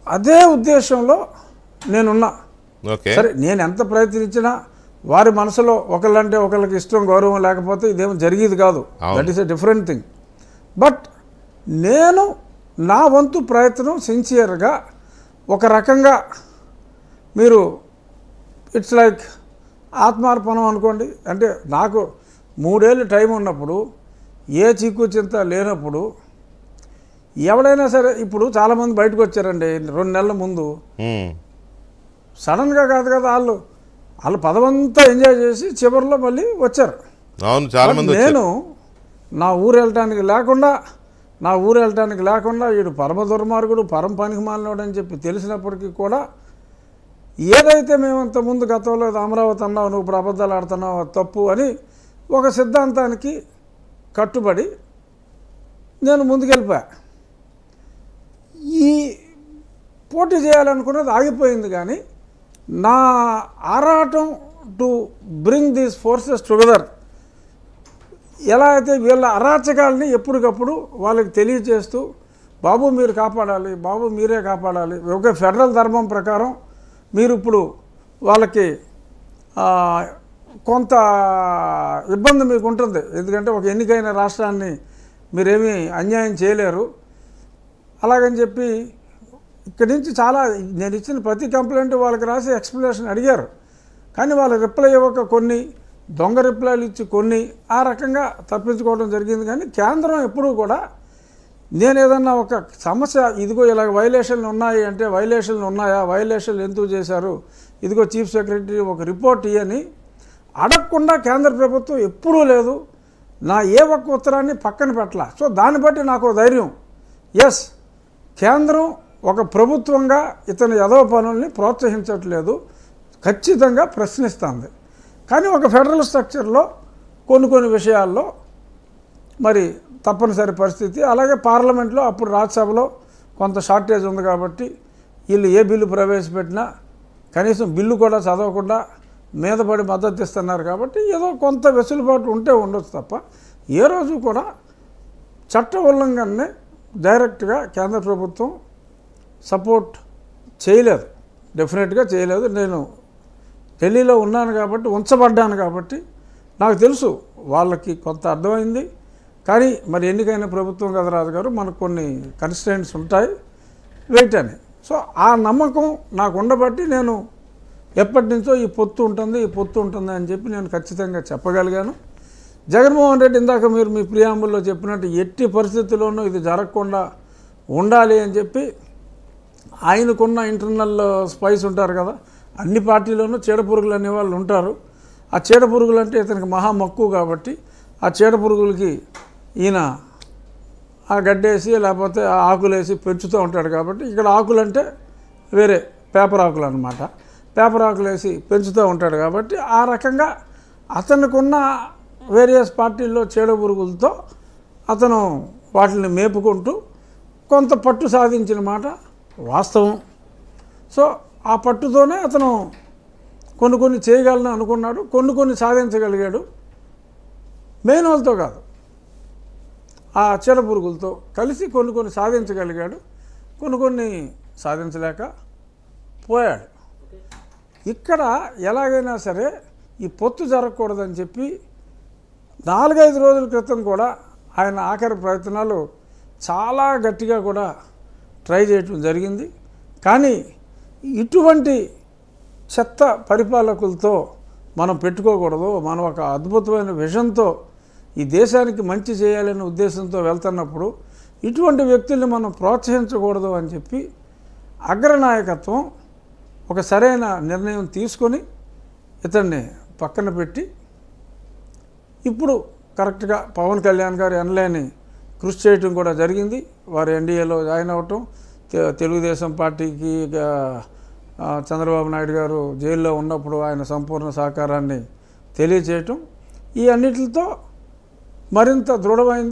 అదే ఉద్దేశంలో నేనున్నా ఓకే సరే నేను ఎంత ప్రయత్నించినా వారి మనసులో ఒకళ్ళంటే ఒకళ్ళకి ఇష్టం గౌరవం లేకపోతే ఇదేమో జరిగేది కాదు అవును. That is a different thing but నేను నా వంతు ప్రయత్నం సిన్సియర్గా ఒక రకంగా మీరు ఇట్స్ లైక్ ఆత్మార్పణం అనుకోండి అంటే నాకు మూడేళ్ళు టైం ఉన్నప్పుడు ఏ చిక్కు చింత లేనప్పుడు ఎవడైనా సరే ఇప్పుడు చాలామంది బయటకు వచ్చారండి రెండు నెలల ముందు ఉమ్. సడన్గా కాదు కదా వాళ్ళు వాళ్ళు పదవంతా ఎంజాయ్ చేసి చివరిలో మళ్ళీ వచ్చారు అవును చాలా మంది వచ్చారు నేను నా ఊరు వెళ్ళటానికి లేకుండా నా ఊరు వెళ్ళటానికి లేకుండా వీడు పరమ దుర్మార్గుడు పరమ పనికి మాలినోడు అని చెప్పి తెలిసినప్పటికీ కూడా ఏదైతే మేము ఇంతకుముందు గతంలో ఇది అమరావతి అన్నావు నువ్వు ఇప్పుడు అబద్ధాలు ఆడుతున్నావు అది తప్పు అని ఒక సిద్ధాంతానికి కట్టుబడి నేను ముందుకెళ్ళిపోయా ఈ పోటీ చేయాలనుకున్నది ఆగిపోయింది కానీ నా ఆరాటం to bring these forces together ఎలా అయితే వీళ్ళ అరాచకాలని ఎప్పటికప్పుడు వాళ్ళకి తెలియజేస్తూ బాబు మీరు కాపాడాలి బాబు మీరే కాపాడాలి ఒక ఫెడరల్ ధర్మం ప్రకారం మీరు ఇప్పుడు వాళ్ళకి ఆ, కొంత ఇబ్బంది మీకు ఉంటుంది ఎందుకంటే ఒక ఎన్నికైన రాష్ట్రాన్ని మీరేమీ అన్యాయం చేయలేరు అలాగని చెప్పి ఇక్కడి నుంచి చాలా నేను ఇచ్చిన ప్రతి కంప్లైంట్ వాళ్ళకి రాసి ఎక్స్ప్లెనేషన్ అడిగారు కానీ వాళ్ళు రిప్లై ఇవ్వక కొన్ని దొంగ రిప్లైలు ఇచ్చి కొన్ని ఆ రకంగా తప్పించుకోవడం జరిగింది కానీ కేంద్రం ఎప్పుడూ కూడా నేను ఏదన్నా ఒక సమస్య ఇదిగో ఇలా వైలేషన్లు ఉన్నాయి అంటే వైలేషన్లు ఉన్నాయా వైలేషన్లు ఎందుకు చేశారు ఇదిగో చీఫ్ సెక్రటరీ ఒక రిపోర్ట్ ఇయ్యని అడగకుండా కేంద్ర ప్రభుత్వం ఎప్పుడూ లేదు నా ఏ ఒక్క ఉత్తరాన్ని పక్కన పెట్టాల సో దాన్ని బట్టి నాకు ఓ ధైర్యం ఎస్ కేంద్రం ఒక ప్రభుత్వంగా ఇతని యదవ పనుల్ని ప్రోత్సహించట్లేదు ఖచ్చితంగా ప్రశ్నిస్తుంది కానీ ఒక ఫెడరల్ స్ట్రక్చర్లో కొన్ని కొన్ని విషయాల్లో మరి తప్పనిసరి పరిస్థితి అలాగే పార్లమెంట్లో అప్పుడు రాజ్యసభలో కొంత షార్టేజ్ ఉంది కాబట్టి వీళ్ళు ఏ బిల్లు ప్రవేశపెట్టినా కనీసం బిల్లు కూడా చదవకుండా మీద పడి మద్దతు ఇస్తున్నారు కాబట్టి ఏదో కొంత వెసులుబాటు ఉంటే ఉండొచ్చు తప్ప ఏ రోజు కూడా చట్ట ఉల్లంఘనని డైరెక్ట్గా కేంద్ర ప్రభుత్వం సపోర్ట్ చేయలేదు డెఫినెట్గా చేయలేదు నేను ఢిల్లీలో ఉన్నాను కాబట్టి ఉంచబడ్డాను కాబట్టి నాకు తెలుసు వాళ్ళకి కొంత అర్థమైంది కానీ మరి ఎన్నికైన ప్రభుత్వం కదా రాజు గారు మనకు కొన్ని కన్స్టెంట్స్ ఉంటాయి వెయిట్ అని సో ఆ నమ్మకం నాకు ఉండబట్టి నేను ఎప్పటి నుంచో ఈ పొత్తు ఉంటుంది ఈ పొత్తు ఉంటుంది అని చెప్పి నేను ఖచ్చితంగా చెప్పగలిగాను జగన్మోహన్ రెడ్డి ఇందాక మీరు మీ ప్రియాంబుల్లో చెప్పినట్టు ఎట్టి పరిస్థితుల్లోనూ ఇది జరగకుండా ఉండాలి అని చెప్పి ఆయనకున్న ఇంటర్నల్ స్పైస్ ఉంటారు కదా అన్ని పార్టీలోనూ చీడపురుగులు అనే వాళ్ళు ఉంటారు ఆ చీడపురుగులు అంటే ఇతనికి మహా మక్కువ కాబట్టి ఆ చీడపురుగులకి ఈయన ఆ గడ్డేసి లేకపోతే ఆ ఆకులేసి పెంచుతూ ఉంటాడు కాబట్టి ఇక్కడ ఆకులు అంటే వేరే పేపర్ ఆకులు అనమాట పేపర్ ఆకులు వేసి పెంచుతూ ఉంటాడు కాబట్టి ఆ రకంగా అతనికున్న వేరియస్ పార్టీల్లో చీడపురుగులతో అతను వాటిని మేపుకుంటూ కొంత పట్టు సాధించిన మాట వాస్తవం సో ఆ పట్టుతోనే అతను కొన్ని కొన్ని చేయగలను అనుకున్నాడు కొన్ని కొన్ని సాధించగలిగాడు మెయిన్ వాళ్ళతో కాదు ఆ చీడపురుగులతో కలిసి కొన్ని కొన్ని సాధించగలిగాడు కొన్ని కొన్ని సాధించలేక పోయాడు ఇక్కడ ఎలాగైనా సరే ఈ పొత్తు జరగకూడదని చెప్పి నాలుగైదు రోజుల క్రితం కూడా ఆయన ఆఖరి ప్రయత్నాలు చాలా గట్టిగా కూడా ట్రై చేయటం జరిగింది కానీ ఇటువంటి చెత్త పరిపాలకులతో మనం పెట్టుకోకూడదు మనం ఒక అద్భుతమైన విజన్తో ఈ దేశానికి మంచి చేయాలనే ఉద్దేశంతో వెళ్తున్నప్పుడు ఇటువంటి వ్యక్తుల్ని మనం ప్రోత్సహించకూడదు అని చెప్పి అగ్రనాయకత్వం ఒక సరైన నిర్ణయం తీసుకొని ఇతన్ని పక్కన పెట్టి ఇప్పుడు కరెక్ట్గా పవన్ కళ్యాణ్ గారు ఎనలేని కృషి చేయటం కూడా జరిగింది వారు ఎన్డీఏలో జాయిన్ అవ్వటం తె- తెలుగుదేశం పార్టీకి ఆ, ఆ, చంద్రబాబు నాయుడు గారు జైల్లో ఉన్నప్పుడు ఆయన సంపూర్ణ సహకారాన్ని తెలియచేయటం ఈ అన్నిటితో మరింత దృఢమైంది